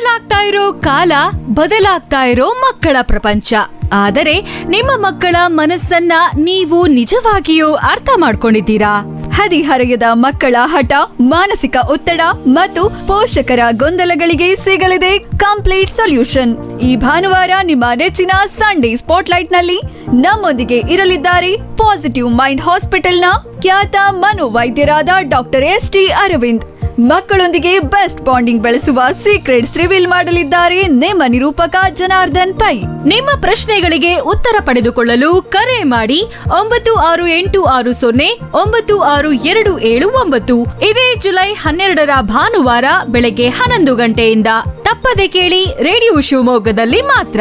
ಬದಲಾಗ್ತಾ ಇರೋ ಕಾಲ ಬದಲಾಗ್ತಾ ಇರೋ ಮಕ್ಕಳ ಪ್ರಪಂಚ ಆದರೆ ನಿಮ್ಮ ಮಕ್ಕಳ ಮನಸ್ಸನ್ನ ನೀವು ನಿಜವಾಗಿಯೂ ಅರ್ಥ ಮಾಡ್ಕೊಂಡಿದ್ದೀರಾ ಹದಿಹರೆಯದ ಮಕ್ಕಳ ಹಠ ಮಾನಸಿಕ ಒತ್ತಡ ಮತ್ತು ಪೋಷಕರ ಗೊಂದಲಗಳಿಗೆ ಸಿಗಲಿದೆ ಕಂಪ್ಲೀಟ್ ಸೊಲ್ಯೂಷನ್ ಈ ಭಾನುವಾರ ನಿಮ್ಮ ನೆಚ್ಚಿನ ಸಂಡೇ ಸ್ಪಾಟ್ಲೈಟ್ ನಲ್ಲಿ ನಮ್ಮೊಂದಿಗೆ ಇರಲಿದ್ದಾರೆ ಪಾಸಿಟಿವ್ ಮೈಂಡ್ ಹಾಸ್ಪಿಟಲ್ನ ಖ್ಯಾತ ಮನೋವೈದ್ಯರಾದ ಡಾಕ್ಟರ್ ಎಸ್ ಟಿ ಅರವಿಂದ್ ಮಕ್ಕಳೊಂದಿಗೆ ಬೆಸ್ಟ್ ಬಾಂಡಿಂಗ್ ಬೆಳೆಸುವ ಸೀಕ್ರೆಟ್ಸ್ ರಿವೀಲ್ ಮಾಡಲಿದ್ದಾರೆ ನಿಮ್ಮ ನಿರೂಪಕ ಜನಾರ್ದನ್ ಪೈ ನಿಮ್ಮ ಪ್ರಶ್ನೆಗಳಿಗೆ ಉತ್ತರ ಪಡೆದುಕೊಳ್ಳಲು ಕರೆ ಮಾಡಿ ಒಂಬತ್ತು ಆರು ಎಂಟು ಆರು ಸೊನ್ನೆ ಒಂಬತ್ತು ಆರು ಎರಡು ಏಳು ಒಂಬತ್ತು ಇದೇ ಜುಲೈ ಹನ್ನೆರಡರ ಭಾನುವಾರ ಬೆಳಗ್ಗೆ ಹನ್ನೊಂದು ಗಂಟೆಯಿಂದ ತಪ್ಪದೆ ಕೇಳಿ ರೇಡಿಯೋ ಶಿವಮೊಗ್ಗದಲ್ಲಿ ಮಾತ್ರ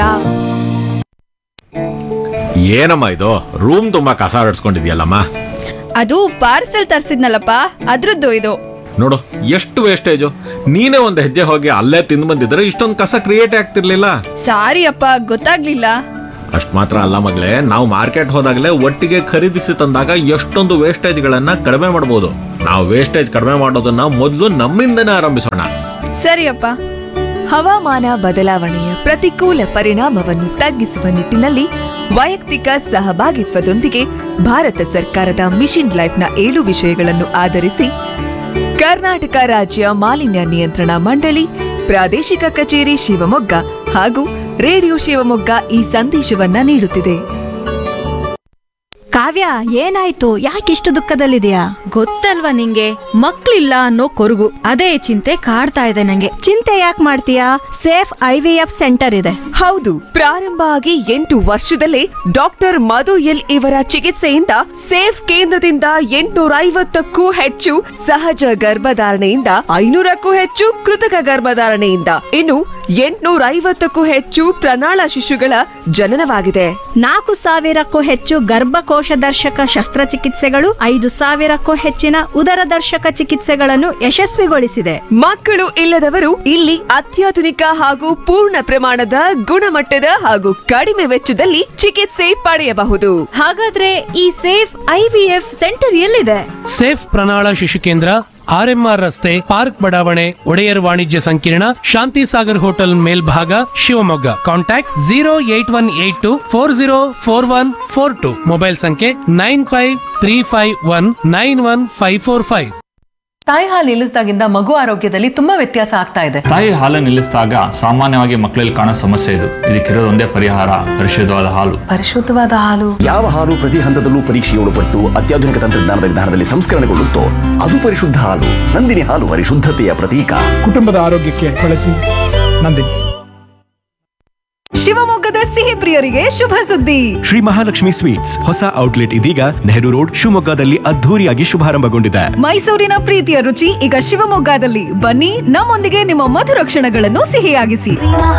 ಏನಮ್ಮ ಇದು ರೂಮ್ ತುಂಬಾ ಕಸ ಹೊಡ್ಸ್ಕೊಂಡಿದ್ಯಲ್ಲಮ್ಮ ಅದು ಪಾರ್ಸೆಲ್ ತರ್ಸಿದ್ನಲ್ಲಪ್ಪ ಅದ್ರದ್ದು ಇದು ನೋಡು ಎಷ್ಟು ವೇಸ್ಟೇಜು ನೀನೇ ಒಂದು ಹೆಜ್ಜೆ ಹೋಗಿ ಅಲ್ಲೇ ತಿಂದು ಬಂದಿದ್ರೆ ಇಷ್ಟೊಂದು ಕಸ ಕ್ರಿಯೇಟ್ ಆಗ್ತಿರ್ಲಿಲ್ಲ ಸಾರಿ ಅಪ್ಪ ಗೊತ್ತಾಗ್ಲಿಲ್ಲ ಅಷ್ಟ್ ಮಾತ್ರ ಅಲ್ಲ ಮಗಳೇ ನಾವು ಮಾರ್ಕೆಟ್ ಹೋದಾಗಲೇ ಒಟ್ಟಿಗೆ ಖರೀದಿಸಿ ತಂದಾಗ ಎಷ್ಟೊಂದು ವೇಸ್ಟೇಜ್ಗಳನ್ನ ಕಡಿಮೆ ಮಾಡ್ಬೋದು ನಾವು ವೇಸ್ಟೇಜ್ ಕಡಿಮೆ ಮಾಡೋದನ್ನ ಮೊದಲು ನಮ್ಮಿಂದನೇ ಆರಂಭಿಸೋಣ ಸರಿಯಪ್ಪ ಹವಾಮಾನ ಬದಲಾವಣೆಯ ಪ್ರತಿಕೂಲ ಪರಿಣಾಮವನ್ನು ತಗ್ಗಿಸುವ ನಿಟ್ಟಿನಲ್ಲಿ ವೈಯಕ್ತಿಕ ಸಹಭಾಗಿತ್ವದೊಂದಿಗೆ ಭಾರತ ಸರ್ಕಾರದ ಮಿಷನ್ ಲೈಫ್ನ ಏಳು ವಿಷಯಗಳನ್ನು ಆಧರಿಸಿ ಕರ್ನಾಟಕ ರಾಜ್ಯ ಮಾಲಿನ್ಯ ನಿಯಂತ್ರಣ ಮಂಡಳಿ ಪ್ರಾದೇಶಿಕ ಕಚೇರಿ ಶಿವಮೊಗ್ಗ ಹಾಗೂ ರೇಡಿಯೋ ಶಿವಮೊಗ್ಗ ಈ ಸಂದೇಶವನ್ನ ನೀಡುತ್ತಿದೆ ಕಾವ್ಯ ಏನಾಯ್ತು ಯಾಕಿಷ್ಟು ದುಃಖದಲ್ಲಿದೆಯಾ ಗೊತ್ತಲ್ವಾ ನಿಂಗೆ ಮಕ್ಳಿಲ್ಲ ಅನ್ನೋ ಕೊರಗು ಅದೇ ಚಿಂತೆ ಕಾಡ್ತಾ ಇದೆ ನಂಗೆ ಚಿಂತೆ ಯಾಕೆ ಮಾಡ್ತೀಯಾ Safe I V F centre ಇದೆ ಹೌದು ಪ್ರಾರಂಭ ಆಗಿ ಎಂಟು ವರ್ಷದಲ್ಲೇ ಡಾಕ್ಟರ್ ಮಧು ಎಲ್ ಇವರ ಚಿಕಿತ್ಸೆಯಿಂದ ಸೇಫ್ ಕೇಂದ್ರದಿಂದ ಎಂಟುನೂರ ಐವತ್ತಕ್ಕೂ ಹೆಚ್ಚು ಸಹಜ ಗರ್ಭಧಾರಣೆಯಿಂದ ಐನೂರಕ್ಕೂ ಹೆಚ್ಚು ಕೃತಕ ಗರ್ಭಧಾರಣೆಯಿಂದ ಇನ್ನು ಎಂಟುನೂರ ಐವತ್ತಕ್ಕೂ ಹೆಚ್ಚು ಪ್ರಣಾಳ ಶಿಶುಗಳ ಜನನವಾಗಿದೆ ನಾಲ್ಕು ಸಾವಿರಕ್ಕೂ ಹೆಚ್ಚು ಗರ್ಭಕೋಶ ದರ್ಶಕ ಶಸ್ತ್ರಚಿಕಿತ್ಸೆಗಳು ಐದು ಸಾವಿರಕ್ಕೂ ಹೆಚ್ಚಿನ ಉದರ ದರ್ಶಕ ಚಿಕಿತ್ಸೆಗಳನ್ನು ಯಶಸ್ವಿಗೊಳಿಸಿದೆ ಮಕ್ಕಳು ಇಲ್ಲದವರು ಇಲ್ಲಿ ಅತ್ಯಾಧುನಿಕ ಹಾಗೂ ಪೂರ್ಣ ಪ್ರಮಾಣದ ಗುಣಮಟ್ಟದ ಹಾಗೂ ಕಡಿಮೆ ವೆಚ್ಚದಲ್ಲಿ ಚಿಕಿತ್ಸೆ ಪಡೆಯಬಹುದು ಹಾಗಾದ್ರೆ ಈ ಸೇಫ್ ಐವಿಎಫ್ ಸೆಂಟರ್ ಎಲ್ಲಿದೆ ಸೇಫ್ ಪ್ರಣಾಳ ಶಿಶು ಕೇಂದ್ರ ಆರ್ಎಂಆರ್ ರಸ್ತೆ ಪಾರ್ಕ್ ಬಡಾವಣೆ ಒಡೆಯರ್ ವಾಣಿಜ್ಯ ಸಂಕೀರ್ಣ ಶಾಂತಿ ಸಾಗರ್ ಹೋಟೆಲ್ ಮೇಲ್ಭಾಗ Shivamogga contact zero eight one eight two four zero four one four two mobile ಸಂಖ್ಯೆ nine five three five one nine one five four five ತಾಯಿ ಹಾಲು ನಿಲ್ಲಿಸಿದಾಗಿಂದ ಮಗು ಆರೋಗ್ಯದಲ್ಲಿ ತುಂಬಾ ವ್ಯತ್ಯಾಸ ಆಗ್ತಾ ಇದೆ ತಾಯಿ ಹಾಲನ್ನು ನಿಲ್ಲಿಸಿದಾಗ ಸಾಮಾನ್ಯವಾಗಿ ಮಕ್ಕಳಲ್ಲಿ ಕಾಣೋ ಸಮಸ್ಯೆ ಇದು ಇದಕ್ಕಿರೋದೊಂದೇ ಪರಿಹಾರ ಪರಿಶುದ್ಧವಾದ ಹಾಲು ಪರಿಶುದ್ಧವಾದ ಹಾಲು ಯಾವ ಹಾಲು ಪ್ರತಿ ಹಂತದಲ್ಲೂ ಪರೀಕ್ಷೆಯೊಳಪಟ್ಟು ಅತ್ಯಾಧುನಿಕ ತಂತ್ರಜ್ಞಾನದ ವಿಧಾನದಲ್ಲಿ ಸಂಸ್ಕರಣೆಗೊಳ್ಳುತ್ತೋ ಅದು ಪರಿಶುದ್ಧ ಹಾಲು ನಂದಿನಿ ಹಾಲು ಪರಿಶುದ್ಧತೆಯ ಪ್ರತೀಕ ಕುಟುಂಬದ ಆರೋಗ್ಯಕ್ಕೆ ಬಳಸಿ ನಂದಿನಿ ಶಿವಮೊಗ್ಗದ ಸಿಹಿ ಪ್ರಿಯರಿಗೆ ಶುಭ ಸುದ್ದಿ ಶ್ರೀ ಮಹಾಲಕ್ಷ್ಮಿ ಸ್ವೀಟ್ಸ್ ಹೊಸ ಔಟ್ಲೆಟ್ ಇದೀಗ ನೆಹರು ರೋಡ್ ಶಿವಮೊಗ್ಗದಲ್ಲಿ ಅದ್ಧೂರಿಯಾಗಿ ಶುಭಾರಂಭಗೊಂಡಿದೆ ಮೈಸೂರಿನ ಪ್ರೀತಿಯ ರುಚಿ ಈಗ ಶಿವಮೊಗ್ಗದಲ್ಲಿ ಬನ್ನಿ ನಮ್ಮೊಂದಿಗೆ ನಿಮ್ಮ ಮಧುರ ಕ್ಷಣಗಳನ್ನು ಸಿಹಿಯಾಗಿಸಿ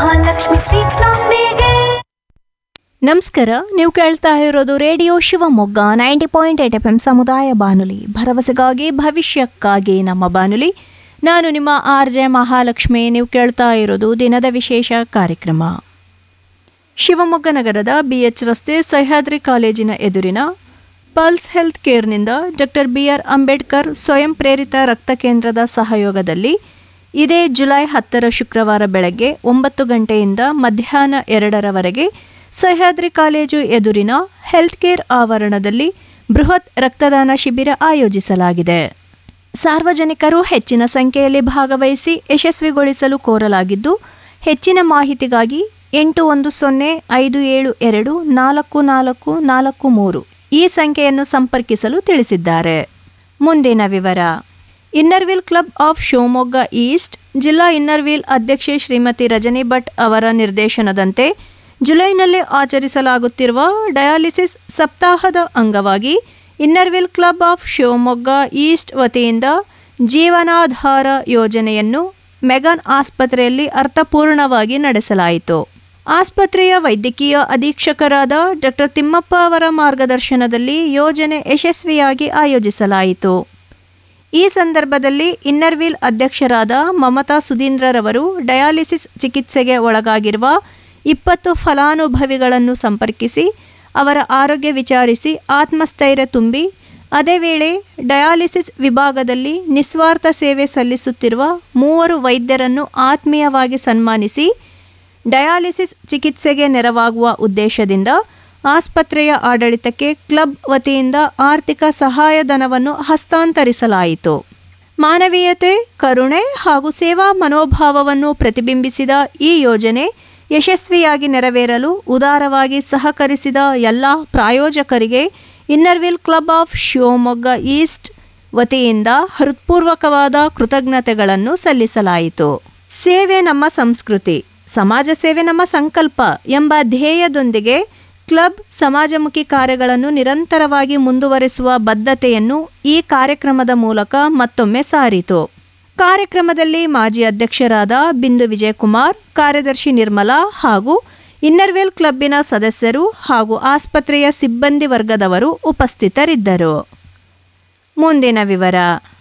ನಮಸ್ಕಾರ ನೀವು ಕೇಳ್ತಾ ಇರೋದು radio Shivamogga ninety point eight F M ಸಮುದಾಯ ಬಾನುಲಿ ಭರವಸೆಗಾಗಿ ಭವಿಷ್ಯಕ್ಕಾಗಿ ನಮ್ಮ ಬಾನುಲಿ ನಾನು ನಿಮ್ಮ ಆರ್ ಜೆ ಮಹಾಲಕ್ಷ್ಮಿ ನೀವು ಕೇಳ್ತಾ ಇರೋದು ದಿನದ ವಿಶೇಷ ಕಾರ್ಯಕ್ರಮ ಶಿವಮೊಗ್ಗ ನಗರದ ಬಿ ಎಚ್ ರಸ್ತೆ ಸಹ್ಯಾದ್ರಿ ಕಾಲೇಜಿನ ಎದುರಿನ ಪಲ್ಸ್ ಹೆಲ್ತ್ ಕೇರ್ನಿಂದ ಡಾಕ್ಟರ್ ಬಿ ಆರ್ ಅಂಬೇಡ್ಕರ್ ಸ್ವಯಂ ಪ್ರೇರಿತ ರಕ್ತ ಕೇಂದ್ರದ ಸಹಯೋಗದಲ್ಲಿ ಇದೇ ಜುಲೈ ಹತ್ತರ ಶುಕ್ರವಾರ ಬೆಳಗ್ಗೆ ಒಂಬತ್ತು ಗಂಟೆಯಿಂದ ಮಧ್ಯಾಹ್ನ ಎರಡರವರೆಗೆ ಸಹ್ಯಾದ್ರಿ ಕಾಲೇಜು ಎದುರಿನ ಹೆಲ್ತ್ ಕೇರ್ ಆವರಣದಲ್ಲಿ ಬೃಹತ್ ರಕ್ತದಾನ ಶಿಬಿರ ಆಯೋಜಿಸಲಾಗಿದೆ ಸಾರ್ವಜನಿಕರು ಹೆಚ್ಚಿನ ಸಂಖ್ಯೆಯಲ್ಲಿ ಭಾಗವಹಿಸಿ ಯಶಸ್ವಿಗೊಳಿಸಲು ಕೋರಲಾಗಿದ್ದು ಹೆಚ್ಚಿನ ಮಾಹಿತಿಗಾಗಿ ಎಂಟು ಒಂದು ಸೊನ್ನೆ ಐದು ಏಳು ಎರಡು ನಾಲ್ಕು ನಾಲ್ಕು ನಾಲ್ಕು ಮೂರು ಈ ಸಂಖ್ಯೆಯನ್ನು ಸಂಪರ್ಕಿಸಲು ತಿಳಿಸಿದ್ದಾರೆ ಮುಂದಿನ ವಿವರ inner wheel club of Shivamogga east ಜಿಲ್ಲಾ ಇನ್ನರ್ವಿಲ್ ಅಧ್ಯಕ್ಷೆ ಶ್ರೀಮತಿ ರಜನಿ ಭಟ್ ಅವರ ನಿರ್ದೇಶನದಂತೆ ಜುಲೈನಲ್ಲಿ ಆಚರಿಸಲಾಗುತ್ತಿರುವ ಡಯಾಲಿಸಿಸ್ ಸಪ್ತಾಹದ ಅಂಗವಾಗಿ inner wheel club of Shivamogga east ವತಿಯಿಂದ ಜೀವನಾಧಾರ ಯೋಜನೆಯನ್ನು ಮೆಗಾನ್ ಆಸ್ಪತ್ರೆಯಲ್ಲಿ ಅರ್ಥಪೂರ್ಣವಾಗಿ ನಡೆಸಲಾಯಿತು ಆಸ್ಪತ್ರೆಯ ವೈದ್ಯಕೀಯ ಅಧೀಕ್ಷಕರಾದ ಡಾಕ್ಟರ್ ತಿಮ್ಮಪ್ಪ ಅವರ ಮಾರ್ಗದರ್ಶನದಲ್ಲಿ ಯೋಜನೆ ಯಶಸ್ವಿಯಾಗಿ ಆಯೋಜಿಸಲಾಯಿತು ಈ ಸಂದರ್ಭದಲ್ಲಿ ಇನ್ನರ್ವೀಲ್ ಅಧ್ಯಕ್ಷರಾದ ಮಮತಾ ಸುಧೀಂದ್ರರವರು ಡಯಾಲಿಸಿಸ್ ಚಿಕಿತ್ಸೆಗೆ ಒಳಗಾಗಿರುವ ಇಪ್ಪತ್ತು ಫಲಾನುಭವಿಗಳನ್ನು ಸಂಪರ್ಕಿಸಿ ಅವರ ಆರೋಗ್ಯ ವಿಚಾರಿಸಿ ಆತ್ಮಸ್ಥೈರ್ಯ ತುಂಬಿ ಅದೇ ವೇಳೆ ಡಯಾಲಿಸಿಸ್ ವಿಭಾಗದಲ್ಲಿ ನಿಸ್ವಾರ್ಥ ಸೇವೆ ಸಲ್ಲಿಸುತ್ತಿರುವ ಮೂವರು ವೈದ್ಯರನ್ನು ಆತ್ಮೀಯವಾಗಿ ಸನ್ಮಾನಿಸಿ ಡಯಾಲಿಸಿಸ್ ಚಿಕಿತ್ಸೆಗೆ ನೆರವಾಗುವ ಉದ್ದೇಶದಿಂದ ಆಸ್ಪತ್ರೆಯ ಆಡಳಿತಕ್ಕೆ ಕ್ಲಬ್ ವತಿಯಿಂದ ಆರ್ಥಿಕ ಸಹಾಯಧನವನ್ನು ಹಸ್ತಾಂತರಿಸಲಾಯಿತು ಮಾನವೀಯತೆ ಕರುಣೆ ಹಾಗೂ ಸೇವಾ ಮನೋಭಾವವನ್ನು ಪ್ರತಿಬಿಂಬಿಸಿದ ಈ ಯೋಜನೆ ಯಶಸ್ವಿಯಾಗಿ ನೆರವೇರಲು ಉದಾರವಾಗಿ ಸಹಕರಿಸಿದ ಎಲ್ಲ ಪ್ರಾಯೋಜಕರಿಗೆ inner wheel club of Shivamogga east ವತಿಯಿಂದ ಹೃತ್ಪೂರ್ವಕವಾದ ಕೃತಜ್ಞತೆಗಳನ್ನು ಸಲ್ಲಿಸಲಾಯಿತು ಸೇವೆ ನಮ್ಮ ಸಂಸ್ಕೃತಿ ಸಮಾಜ ಸೇವೆ ನಮ್ಮ ಸಂಕಲ್ಪ ಎಂಬ ಧ್ಯೇಯದೊಂದಿಗೆ ಕ್ಲಬ್ ಸಮಾಜಮುಖಿ ಕಾರ್ಯಗಳನ್ನು ನಿರಂತರವಾಗಿ ಮುಂದುವರೆಸುವ ಬದ್ಧತೆಯನ್ನು ಈ ಕಾರ್ಯಕ್ರಮದ ಮೂಲಕ ಮತ್ತೊಮ್ಮೆ ಸಾರಿತು ಕಾರ್ಯಕ್ರಮದಲ್ಲಿ ಮಾಜಿ ಅಧ್ಯಕ್ಷರಾದ ಬಿಂದು ವಿಜಯಕುಮಾರ್ ಕಾರ್ಯದರ್ಶಿ ನಿರ್ಮಲಾ ಹಾಗೂ ಇನ್ನರ್ವೆಲ್ ಕ್ಲಬ್ಬಿನ ಸದಸ್ಯರು ಹಾಗೂ ಆಸ್ಪತ್ರೆಯ ಸಿಬ್ಬಂದಿ ವರ್ಗದವರು ಉಪಸ್ಥಿತರಿದ್ದರು ಮುಂದಿನ ವಿವರ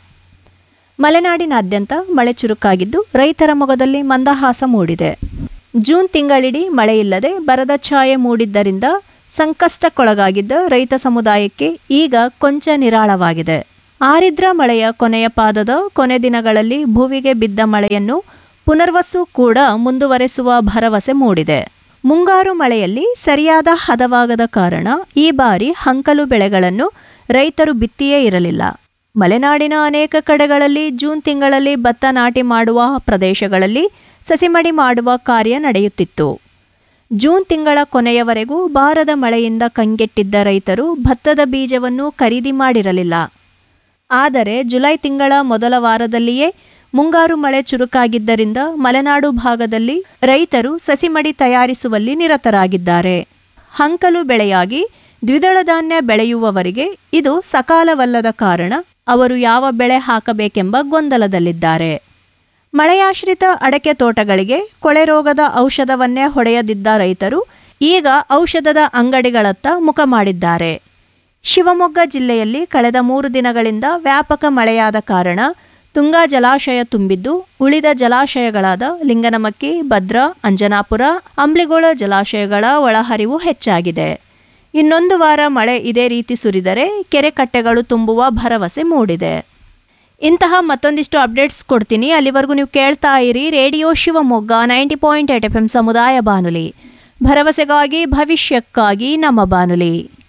ಮಲೆನಾಡಿನಾದ್ಯಂತ ಮಳೆ ಚುರುಕಾಗಿದ್ದು ರೈತರ ಮೊಗದಲ್ಲಿ ಮಂದಹಾಸ ಮೂಡಿದೆ ಜೂನ್ ತಿಂಗಳಿಡೀ ಮಳೆಯಿಲ್ಲದೆ ಬರದ ಛಾಯೆ ಮೂಡಿದ್ದರಿಂದ ಸಂಕಷ್ಟಕ್ಕೊಳಗಾಗಿದ್ದ ರೈತ ಸಮುದಾಯಕ್ಕೆ ಈಗ ಕೊಂಚ ನಿರಾಳವಾಗಿದೆ ಆರಿದ್ರ ಮಳೆಯ ಕೊನೆಯ ಪಾದದ ಕೊನೆ ದಿನಗಳಲ್ಲಿ ಭುವಿಗೆ ಬಿದ್ದ ಮಳೆಯನ್ನು ಪುನರ್ವಸು ಕೂಡ ಮುಂದುವರೆಸುವ ಭರವಸೆ ಮೂಡಿದೆ ಮುಂಗಾರು ಮಳೆಯಲ್ಲಿ ಸರಿಯಾದ ಹದವಾಗದ ಕಾರಣ ಈ ಬಾರಿ ಹಂಕಲು ಬೆಳೆಗಳನ್ನು ರೈತರು ಬಿತ್ತಿಯೇ ಇರಲಿಲ್ಲ ಮಲೆನಾಡಿನ ಅನೇಕ ಕಡೆಗಳಲ್ಲಿ ಜೂನ್ ತಿಂಗಳಲ್ಲಿ ಭತ್ತ ನಾಟಿ ಮಾಡುವ ಪ್ರದೇಶಗಳಲ್ಲಿ ಸಸಿಮಡಿ ಮಾಡುವ ಕಾರ್ಯ ನಡೆಯುತ್ತಿತ್ತು ಜೂನ್ ತಿಂಗಳ ಕೊನೆಯವರೆಗೂ ಬಾರದ ಮಳೆಯಿಂದ ಕಂಗೆಟ್ಟಿದ್ದ ರೈತರು ಭತ್ತದ ಬೀಜವನ್ನು ಖರೀದಿ ಮಾಡಿರಲಿಲ್ಲ ಆದರೆ ಜುಲೈ ತಿಂಗಳ ಮೊದಲ ವಾರದಲ್ಲಿಯೇ ಮುಂಗಾರು ಮಳೆ ಚುರುಕಾಗಿದ್ದರಿಂದ ಮಲೆನಾಡು ಭಾಗದಲ್ಲಿ ರೈತರು ಸಸಿಮಡಿ ತಯಾರಿಸುವಲ್ಲಿ ನಿರತರಾಗಿದ್ದಾರೆ ಹಂಕಲು ಬೆಳೆಯಾಗಿ ದ್ವಿದಳ ಧಾನ್ಯ ಬೆಳೆಯುವವರಿಗೆ ಇದು ಸಕಾಲವಲ್ಲದ ಕಾರಣ ಅವರು ಯಾವ ಬೆಳೆ ಹಾಕಬೇಕೆಂಬ ಗೊಂದಲದಲ್ಲಿದ್ದಾರೆ ಮಳೆಯಾಶ್ರಿತ ಅಡಕೆ ತೋಟಗಳಿಗೆ ಕೊಳೆ ರೋಗದ ಔಷಧವನ್ನೇ ಹೊಡೆಯದಿದ್ದ ರೈತರು ಈಗ ಔಷಧದ ಅಂಗಡಿಗಳತ್ತ ಮುಖ ಮಾಡಿದ್ದಾರೆ ಶಿವಮೊಗ್ಗ ಜಿಲ್ಲೆಯಲ್ಲಿ ಕಳೆದ ಮೂರು ದಿನಗಳಿಂದ ವ್ಯಾಪಕ ಮಳೆಯಾದ ಕಾರಣ ತುಂಗಾ ಜಲಾಶಯ ತುಂಬಿದ್ದು ಉಳಿದ ಜಲಾಶಯಗಳಾದ ಲಿಂಗನಮಕ್ಕಿ ಭದ್ರಾ ಅಂಜನಾಪುರ ಅಂಬ್ಲಿಗೋಳ ಜಲಾಶಯಗಳ ಒಳಹರಿವು ಹೆಚ್ಚಾಗಿದೆ ಇನ್ನೊಂದು ವಾರ ಮಳೆ ಇದೇ ರೀತಿ ಸುರಿದರೆ ಕೆರೆ ಕಟ್ಟೆಗಳು ತುಂಬುವ ಭರವಸೆ ಮೂಡಿದೆ ಇಂತಹ ಮತ್ತೊಂದಿಷ್ಟು ಅಪ್ಡೇಟ್ಸ್ ಕೊಡ್ತೀನಿ ಅಲ್ಲಿವರೆಗೂ ನೀವು ಕೇಳ್ತಾ ಇರಿ radio Shivamogga ninety point eight F M ಸಮುದಾಯ ಬಾನುಲಿ ಭರವಸೆಗಾಗಿ ಭವಿಷ್ಯಕ್ಕಾಗಿ ನಮ್ಮ ಬಾನುಲಿ